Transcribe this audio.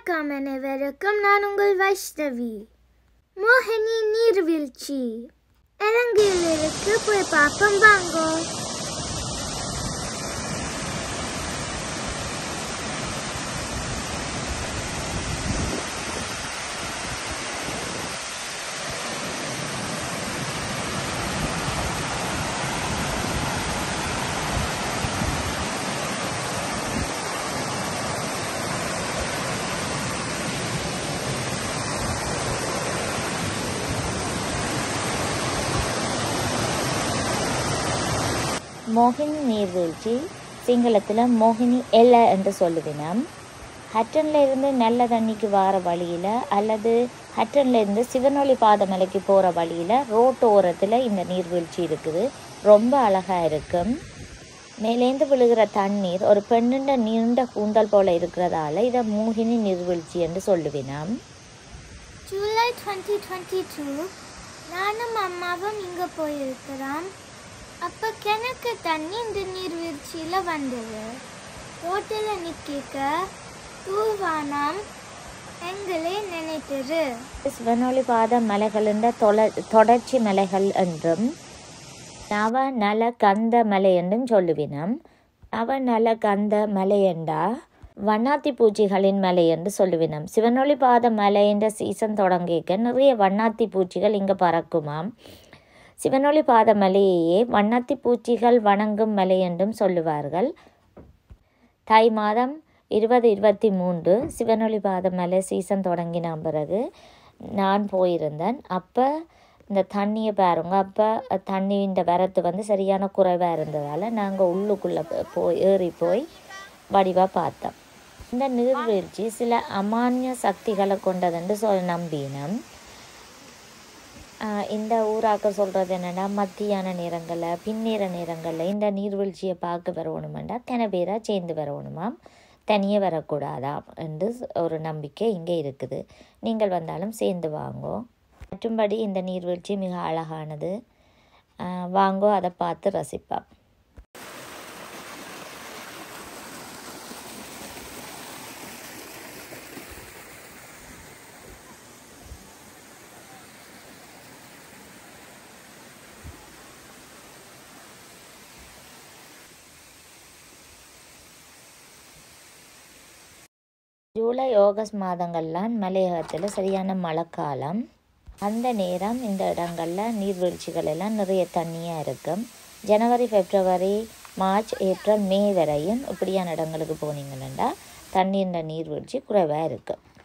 வணக்கம் அனைவருக்கும் நான் உங்கள் வைஷ்ணவி மோகினி நீர்வீழ்ச்சி இலங்கையில் இருக்கு போய் பார்ப்போம் வாங்கோ மோகினி நீர்வீழ்ச்சி சிங்களத்தில் மோகினி எல்ல என்று சொல்லுவினம் ஹட்டன்ல இருந்து நல்ல தண்ணிக்கு வார வழியில் அல்லது ஹட்டன்ல இருந்து சிவனொளி பாதமலைக்கு போகிற வழியில் ரோட்டு ஓரத்தில் இந்த நீர்வீழ்ச்சி இருக்குது ரொம்ப அழகாக இருக்கும் மேலேந்து விழுகிற தண்ணீர் ஒரு பெண்ணுண்ட நீண்ட கூந்தல் போல இருக்கிறதால இதை மோகினி நீர்வீழ்ச்சி என்று சொல்லுவினம் ஜூலை டுவெண்ட்டி டுவெண்ட்டி டூ நானும் அம்மாவும் இங்கே போயிருக்கிறோம் அப்போ கிணக்கு தண்ணி இந்த நீர்வீழ்ச்சியில் வந்தது ரோட்டில் நிற்க தூவானம் எங்களை நினைத்தது சிவனொளி பாத மலைகளின் தொல தொடர்ச்சி மலைகள் என்றும் நவ நல கந்த மலை என்றும் சொல்லுவினம் நவ நல கந்த மலை என்றா வண்ணாத்தி பூச்சிகளின் மலை என்று சொல்லுவினம் சிவனொளி பாத மலை என்ற சீசன் தொடங்கிக்க நிறைய வண்ணாத்தி பூச்சிகள் இங்கே பறக்குமாம் சிவனொளி பாத மலையையே வண்ணாத்தி பூச்சிகள் வணங்கும் மலை என்றும் சொல்லுவார்கள் தை மாதம் இருபது இருபத்தி மூன்று சிவனொளி பாத மலை சீசன் தொடங்கின பிறகு நான் போயிருந்தேன் அப்போ இந்த தண்ணியை பாருங்க அப்போ தண்ணி இந்த வரத்து வந்து சரியான குறைவாக இருந்ததால் நாங்கள் உள்ளுக்குள்ளே போய் ஏறி போய் வடிவாக பார்த்தோம் இந்த நீர்வீழ்ச்சி சில அமானிய சக்திகளை கொண்டதுன்னு சொல் நம்பினோம் ஆஹ் இந்த ஊராக்க சொல்கிறது என்னென்னா மத்தியான நேரங்களில் பின்னேற நேரங்களில் இந்த நீர்வீழ்ச்சியை பார்க்க வரணுமெண்டா தின பேராக சேர்ந்து வரணுமாம் தனியே வரக்கூடாதாம் என்று ஒரு நம்பிக்கை இங்கே இருக்குது நீங்கள் வந்தாலும் சேர்ந்து வாங்கோ மற்றும்படி இந்த நீர்வீழ்ச்சி மிக அழகானது ஆஹ் வாங்கோ அதை பார்த்து ரசிப்போம் ஜூலை ஆகஸ்ட் மாதங்கள்லாம் மலையகத்தில் சரியான மழைக்காலம் அந்த நேரம் இந்த இடங்களில் நீர்வீழ்ச்சிகள் எல்லாம் நிறைய தண்ணியாக இருக்கும் ஜனவரி பிப்ரவரி மார்ச் ஏப்ரல் மே வரையும் இப்படியான இடங்களுக்கு போனீங்கன்னா தண்ணீர் நீர்வீழ்ச்சி குறைவாக இருக்கும்